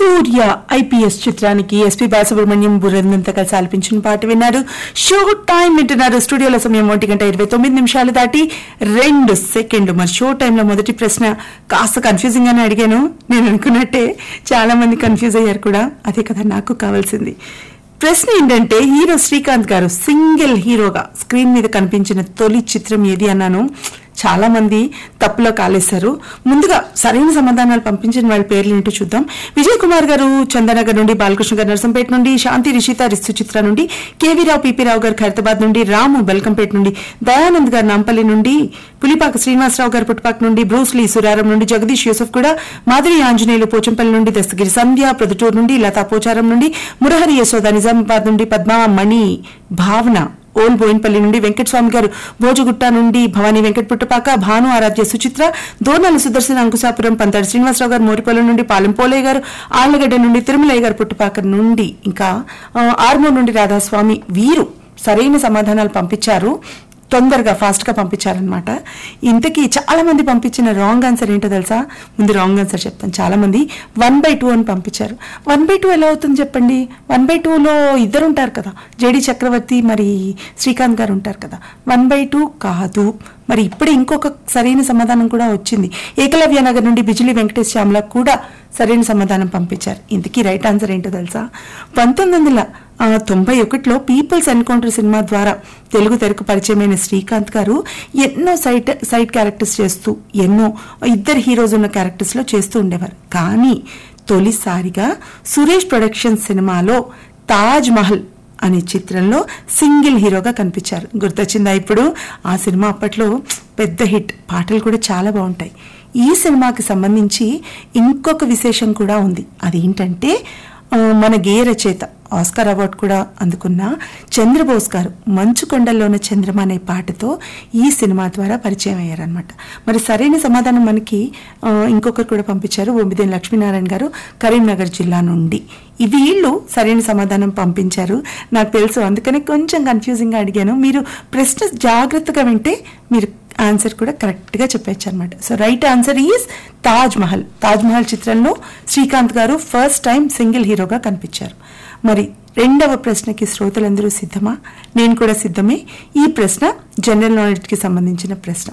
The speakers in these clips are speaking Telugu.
సూర్య ఐపీఎస్ చిత్రానికి ఎస్పీ బాలసుబ్రహ్మణ్యం బురందంతా కలిసి ఆలపించిన పాట విన్నారు షో టైం వింటున్నారు స్టూడియోలో సమయం ఒంటి గంట ఇరవై తొమ్మిది నిమిషాలు దాటి రెండు సెకండ్లు మరి షో టైంలో మొదటి ప్రశ్న కాస్త కన్ఫ్యూజింగ్ గానే అడిగాను నేను అనుకున్నట్టే చాలా మంది కన్ఫ్యూజ్ అయ్యారు కూడా అదే కదా నాకు కావాల్సింది ప్రశ్న ఏంటంటే హీరో శ్రీకాంత్ గారు సింగిల్ హీరోగా స్క్రీన్ మీద కనిపించిన తొలి చిత్రం ఏది అన్నాను చాలా మంది తప్పులో కాలేశారు ముందుగా సరైన సమాధానాలు పంపించిన వాళ్ళ పేర్లు ఏంటో చూద్దాం విజయ్ కుమార్ గారు చందనగర్ నుండి బాలకృష్ణ గారు నర్సంపేట నుండి శాంతి రిషిత రిస్తు చిత్ర నుండి కేవీ రావు పిపి రావు గారు ఖైరతాబాద్ నుండి రాము బెల్కంపేట నుండి దయానంద్ గారు నాంపల్లి నుండి పులిపాక శ్రీనివాసరావు గారు పుట్టుపాక నుండి బ్రూస్లీ సురారం నుండి జగదీష్ యూసఫ్ కూడా మాధురి ఆంజనేయులు పోచంపల్లి నుండి దస్తగిరి సంధ్య ప్రొద్దుటూరు నుండి లతా పోచారం నుండి మురహరి యశోద నిజామాబాద్ నుండి పద్మా మణి భావన ఓల్ బోయిన్పల్లి నుండి వెంకటస్వామి గారు భోజగుట్ట నుండి భవానీ వెంకట పుట్టపాక భాను ఆరాధ్య సుచిత్ర దోర్నాల సుదర్శన అంకుశాపురం పంతాడు శ్రీనివాసరావు గారు మోరిపల్లి నుండి పాలెం పోలయ్య గారు ఆళ్లగడ్డ నుండి తిరుమలయ్య గారు పుట్టపాక నుండి ఇంకా ఆ, ఆర్మూర్ నుండి రాధాస్వామి వీరు సరైన సమాధానాలు పంపించారు తొందరగా ఫాస్ట్ గా పంపించారనమాట ఇంతకీ చాలా మంది పంపించిన రాంగ్ ఆన్సర్ ఏంటో తెలుసా ముందు రాంగ్ ఆన్సర్ చెప్తాను చాలా మంది వన్ బై టూ అని పంపించారు వన్ బై టూ ఎలా అవుతుంది చెప్పండి వన్ బై టూలో ఇద్దరు ఉంటారు కదా జేడి చక్రవర్తి మరి శ్రీకాంత్ గారు ఉంటారు కదా వన్ బై టూ కాదు మరి ఇప్పుడే ఇంకొక సరైన సమాధానం కూడా వచ్చింది ఏకలవ్య నగర్ నుండి బిజిలి వెంకటేష్ శ్యామల కూడా సరైన సమాధానం పంపించారు ఇంతకీ రైట్ ఆన్సర్ ఏంటో తెలుసా పంతొమ్మిది వందల ఆ, తొంభై ఒకటిలో పీపుల్స్ ఎన్కౌంటర్ సినిమా ద్వారా తెలుగు తెరకు పరిచయమైన శ్రీకాంత్ గారు ఎన్నో సైట్ సైడ్ క్యారెక్టర్స్ చేస్తూ ఎన్నో ఇద్దరు హీరోస్ ఉన్న క్యారెక్టర్స్ లో చేస్తూ ఉండేవారు కానీ తొలిసారిగా సురేష్ ప్రొడక్షన్ సినిమాలో తాజ్ మహల్ అనే చిత్రంలో సింగిల్ హీరోగా కనిపించారు గుర్తొచ్చిందా ఇప్పుడు ఆ సినిమా అప్పట్లో పెద్ద హిట్ పాటలు కూడా చాలా బాగుంటాయి ఈ సినిమాకి సంబంధించి ఇంకొక విశేషం కూడా ఉంది అదేంటంటే ఆ, మన గేయ రచయిత ఆస్కార్ అవార్డు కూడా అందుకున్న చంద్రబోస్ గారు మంచు కొండల్లోన చంద్రమ అనే పాటతో ఈ సినిమా ద్వారా పరిచయం అయ్యారనమాట మరి సరైన సమాధానం మనకి ఆ, ఇంకొకరు కూడా పంపించారు బొమ్మిదేని లక్ష్మీనారాయణ గారు కరీంనగర్ జిల్లా నుండి ఈ వీళ్ళు సరైన సమాధానం పంపించారు నాకు తెలుసు అందుకనే కొంచెం కన్ఫ్యూజింగ్గా అడిగాను మీరు ప్రశ్న జాగ్రత్తగా వింటే మీరు ఆన్సర్ కూడా కరెక్ట్ గా చెప్పచ్చు అనమాట so right answer is Taj Mahal Taj Mahal చిత్రంలో శ్రీకాంత్ గారు ఫస్ట్ టైం సింగిల్ హీరోగా కనిపించారు మరి రెండవ ప్రశ్నకి శ్రోతలందరూ సిద్ధమా నేను కూడా సిద్ధమే ఈ ప్రశ్న జనరల్ నాలెడ్జ్ కి సంబంధించిన ప్రశ్న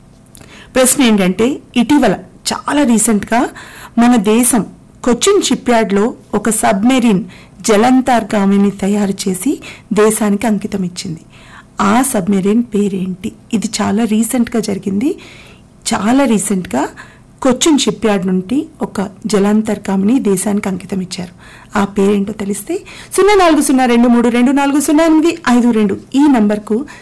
ప్రశ్న ఏంటంటే ఇటీవల చాలా రీసెంట్ గా మన దేశం కొచ్చిన్ షిప్ యార్డ్ లో ఒక సబ్మెరీన్ జలంతర్గామిని తయారు చేసి దేశానికి అంకితం ఇచ్చింది ఆ సబ్మెరీన్ పేరేంటి ఇది చాలా రీసెంట్ గా జరిగింది చాలా రీసెంట్ గా కొచ్చిన్ షిప్ యార్డ్ నుండి ఒక జలాంతర్గామిని దేశానికి అంకితం ఇచ్చారు ఆ పేరేంటో తెలిస్తే సున్నా నాలుగు సున్నా రెండు మూడు రెండు నాలుగు సున్నా ఎనిమిది ఐదు రెండు ఈ నంబర్కు